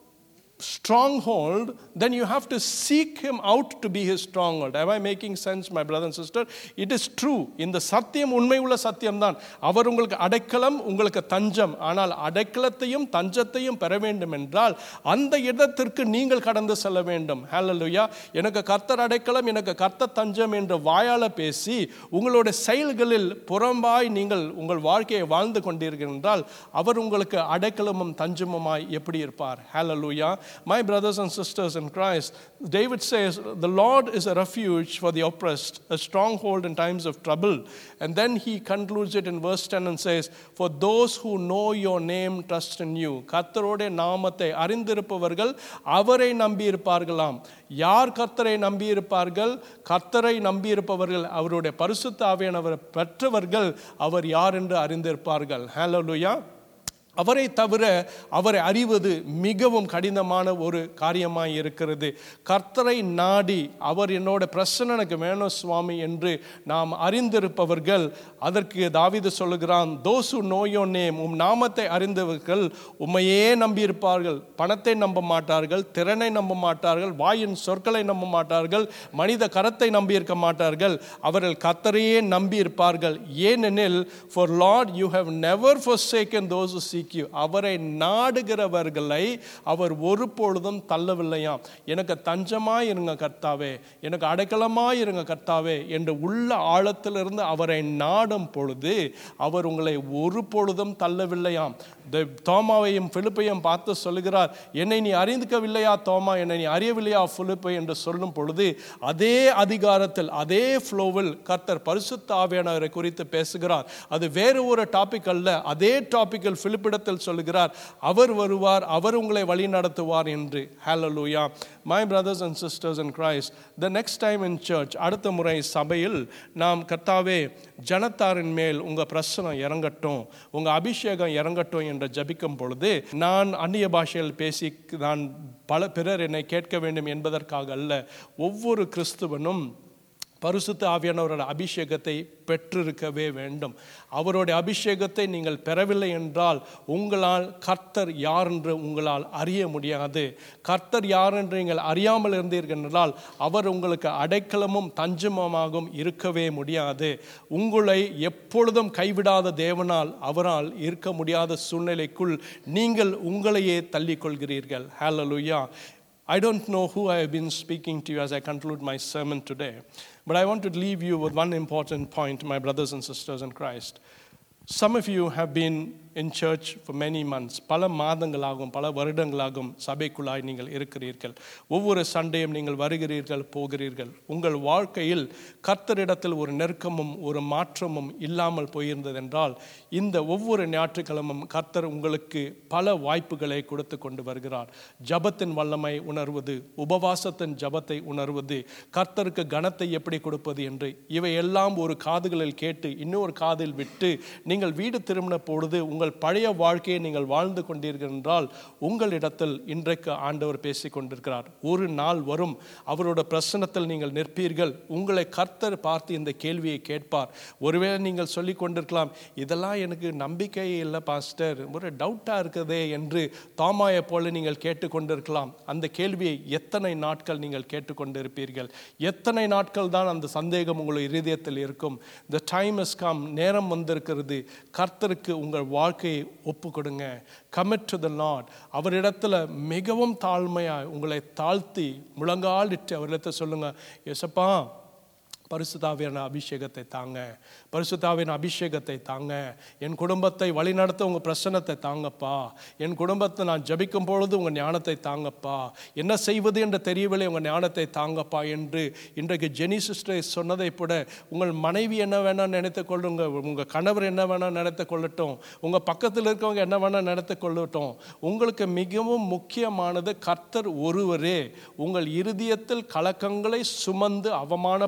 stronghold, then you have to seek him out to be his stronghold. Am I making sense, my brother and sister? It is true. இந்த சத்தியம் உண்மை உள்ள சத்தியம்தான் அவர் உங்களுக்கு அடைக்கலம் உங்களுக்கு தஞ்சம் ஆனால் அடைக்கலத்தையும் தஞ்சத்தையும் பெற வேண்டும் என்றால் அந்த இடத்திற்கு நீங்கள் கடந்து செல்ல வேண்டும் ஹalleluya எனக்கு கர்த்தர் அடைக்கலம் எனக்கு கர்த்தர் தஞ்சம் என்று வாயால பேசி உங்களுடைய செயல்களில் புறம்பாய் நீங்கள் உங்கள் வாழ்க்கையை வாழ்ந்து கொண்டீர்கள் என்றால் அவர் உங்களுக்கு அடைக்கலமும் தஞ்சமுமாய் எப்படி இருப்பார் ஹalleluya my brothers and sisters in Christ David says the Lord is a refuge for the oppressed a stronghold in times of trouble and then he concludes it in verse 10 and says for those who know your name trust in you கர்த்தருடைய நாமத்தை அறிந்திருப்பவர்கள் அவரை நம்பியிருப்பார்களாம் யார் கர்த்தரை நம்பியிருப்பார்கள் கர்த்தரை நம்பியிருப்பவர்கள் அவருடைய பரிசுத்த ஆவியானவரை பெற்றவர்கள் அவர் யார் என்று அறிந்திருப்பார்கள் ஹalleluya அவரை தவிர அவரை அறிவது மிகவும் கடினமான ஒரு காரியமாய் இருக்கிறது கர்த்தரை நாடி அவர் என்னோட பிரச்சனை எனக்கு வேணும் சுவாமி என்று நாம் அறிந்திருப்பவர்கள் அதற்கு தாவீது சொல்லுகிறான் தோசு நோயோ நேம் உம் நாமத்தை அறிந்தவர்கள் உம்மையே நம்பியிருப்பார்கள் பணத்தை நம்ப மாட்டார்கள் திறனை நம்ப மாட்டார்கள் வாயின் சொற்களை நம்ப மாட்டார்கள் மனித கரத்தை நம்பியிருக்க மாட்டார்கள் அவர்கள் கர்த்தரையே நம்பியிருப்பார்கள் ஏனெனில் for Lord you have never forsaken those who seek you அவரை நாடுகிறவர்களை அவர் ஒரு பொழுதும் தள்ளவில்லையாம் எனக்கு தஞ்சமாய் இருங்க கர்த்தாவே எனக்கு அடைக்கலமாய் இருங்க கர்த்தாவே என்று உள்ள ஆழத்திலிருந்து அவரை நாடும் பொழுது அவர் உங்களை ஒரு பொழுதும் தள்ளவில்லையாம் இந்த தோமாவையும் பிலிப்பையும் பார்த்து சொல்லுகிறார் என்னை நீ அறிந்துக்கவில்லையா தோமா என்னை நீ அறியவில்லையா பிலிப்பை என்று சொல்லும் பொழுது அதே அதிகாரத்தில் அதே ஃப்ளோவில் கர்த்தர் பரிசுத்த ஆவியானவரை குறித்து பேசுகிறார் அது வேறு ஒரு டாபிக் அல்ல அதே டாபிக்கில் பிலிப்பிடத்தில் சொல்லுகிறார் அவர் வருவார் அவர் உங்களை வழி நடத்துவார் என்று ஹalleluya my brothers and sisters in Christ the next time in church அடுத்த முறை சபையில் நாம் கர்த்தாவே ஜனத்தாரின் மேல் உங்க பிரசனம் இறங்கட்டும் உங்க அபிஷேகம் இறங்கட்டும் என்று ஜபிக்கும் பொழுது நான் அந்நிய பாஷையில் பேசி நான் பல பிறர் என்னை கேட்க வேண்டும் என்பதற்காக அல்ல ஒவ்வொரு கிறிஸ்துவனும் பரிசுத்த ஆவியானவரோட அபிஷேகத்தை பெற்றிருக்கவே வேண்டும் அவருடைய அபிஷேகத்தை நீங்கள் பெறவில்லை என்றால் உங்களால் கர்த்தர் யார் என்று உங்களால் அறிய முடியாது கர்த்தர் யார் என்று நீங்கள் அறியாமல் இருந்தீர்கள் என்றால் அவர் உங்களுக்கு அடைக்கலமும் தஞ்சமமாகவும் இருக்கவே முடியாது உங்களை எப்பொழுதும் கைவிடாத தேவனால் அவரால் இருக்க முடியாத சூழ்நிலைக்குள் நீங்கள் உங்களையே தள்ளிக்கொள்கிறீர்கள் ஹalleluya I don't know who I have been speaking to you as I conclude my sermon today, but I want to leave you with one important point, my brothers and sisters in Christ. Some of you have been in church for many months. பல மாதங்களாகும் பல வருடங்களாகும் சபைக்குள்ளாய் நீங்கள் இருக்கிறீர்கள் ஒவ்வொரு சண்டையும் நீங்கள் வருகிறீர்கள் போகிறீர்கள் உங்கள் வாழ்க்கையில் கர்த்தரிடத்தில் ஒரு நெருக்கமும் ஒரு மாற்றமும் இல்லாமல் போயிருந்ததென்றால் இந்த ஒவ்வொரு ஞாயிற்றுக்கிழமும் கர்த்தர் உங்களுக்கு பல வாய்ப்புகளை கொடுத்து கொண்டு வருகிறார் ஜபத்தின் வல்லமை உணர்வது உபவாசத்தின் ஜபத்தை உணர்வது கர்த்தருக்கு கனத்தை எப்படி கொடுப்பது என்று இவை எல்லாம் ஒரு காதுகளில் கேட்டு இன்னொரு காதில் விட்டு நீங்கள் வீடு திரும்பின பொழுது உங்கள் பழைய வாழ்க்கையை நீங்கள் வாழ்ந்து கொண்டீர்கள் என்றால் உங்களிடத்தில் இன்றைக்கு ஆண்டவர் பேசிக் கொண்டிருக்கிறார் ஒரு நாள் வரும் அவரோட பிரசனத்தில் நீங்கள் நிற்பீர்கள் உங்களை கர்த்தர் பார்த்து இந்த கேள்வியை கேட்பார் ஒருவேளை நீங்கள் சொல்லி கொண்டிருக்கலாம் இதெல்லாம் எனக்கு நம்பிக்கையே இல்லை பாஸ்டர் ஒரு டவுட்டாக இருக்குதே என்று தாமாயை போல நீங்கள் கேட்டுக்கொண்டிருக்கலாம் அந்த கேள்வியை எத்தனை நாட்கள் நீங்கள் கேட்டுக்கொண்டிருப்பீர்கள் எத்தனை நாட்கள் தான் அந்த சந்தேகம் உங்கள் இருதயத்தில் இருக்கும் the டைம் இஸ் கம் நேரம் வந்திருக்கிறது கர்த்தருக்கு உங்கள் வாழ்க்கையை ஒப்பு கொடுங்க கமிட் டு த லார்ட் அவரிடத்துல மிகவும் தாழ்மையாய் உங்களை தாழ்த்தி முழங்காலிட்டு அவரிடத்தில் சொல்லுங்க எசப்பா பரிசுத்தாவியான அபிஷேகத்தை தாங்க பரிசுத்தாவின் அபிஷேகத்தை தாங்க என் குடும்பத்தை வழிநடத்த உங்கள் பிரசனத்தை தாங்கப்பா என் குடும்பத்தை நான் ஜபிக்கும் பொழுது உங்கள் ஞானத்தை தாங்கப்பா என்ன செய்வது என்று தெரியவில்லை உங்கள் ஞானத்தை தாங்கப்பா என்று இன்றைக்கு ஜெனி சிஸ்டரை சொன்னதை கூட உங்கள் மனைவி என்ன வேணால் நினைத்து கொள்ளுங்க உங்கள் கணவர் என்ன வேணால் நினைத்து கொள்ளட்டும் உங்கள் பக்கத்தில் இருக்கவங்க என்ன வேணால் நினைத்து கொள்ளட்டும் உங்களுக்கு மிகவும் முக்கியமானது கர்த்தர் ஒருவரே உங்கள் இருதயத்தில் கலக்கங்களை சுமந்து அவமானப்பட்டு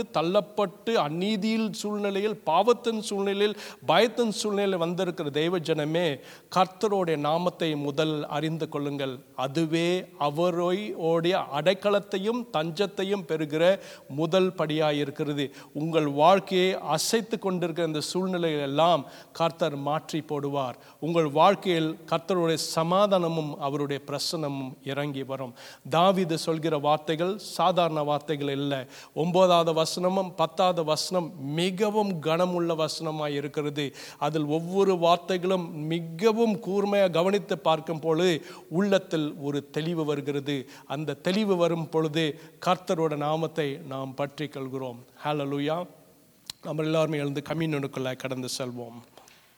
தள்ளப்பட்டு அநீதியில் சூழ்நிலையில் பாவத்தின் சூழ்நிலையில் பயத்தின் சூழ்நிலையில் வந்திருக்கிற தெய்வ ஜனமே கர்த்தருடைய நாமத்தை முதல் அறிந்து கொள்ளுங்கள் அதுவே அவரோடைய அடைக்கலத்தையும் தஞ்சத்தையும் பெறுகிற முதல் படியாக இருக்கிறது உங்கள் வாழ்க்கையை அசைத்து கொண்டிருக்கிற இந்த சூழ்நிலைகள் எல்லாம் கர்த்தர் மாற்றி போடுவார் உங்கள் வாழ்க்கையில் கர்த்தருடைய சமாதானமும் அவருடைய பிரசனமும் இறங்கி வரும் தாவீது சொல்கிற வார்த்தைகள் சாதாரண வார்த்தைகள் இல்லை ஒன்பதாவது வசனமும் பத்தாவது வசனம் மிகவும் கனமுள்ள வசனமாய் இருக்கிறது அதில் ஒவ்வொரு வார்த்தைகளும் மிகவும் கூர்மையாக கவனித்து பார்க்கும் பொழுது உள்ளத்தில் ஒரு தெளிவு வருகிறது அந்த தெளிவு வரும் பொழுது கர்த்தரோட நாமத்தை நாம் பற்றி கொள்கிறோம் ஹalleluya நம்ம எல்லாருமே எழுந்து கம்யூனுக்குள்ள கடந்து செல்வோம்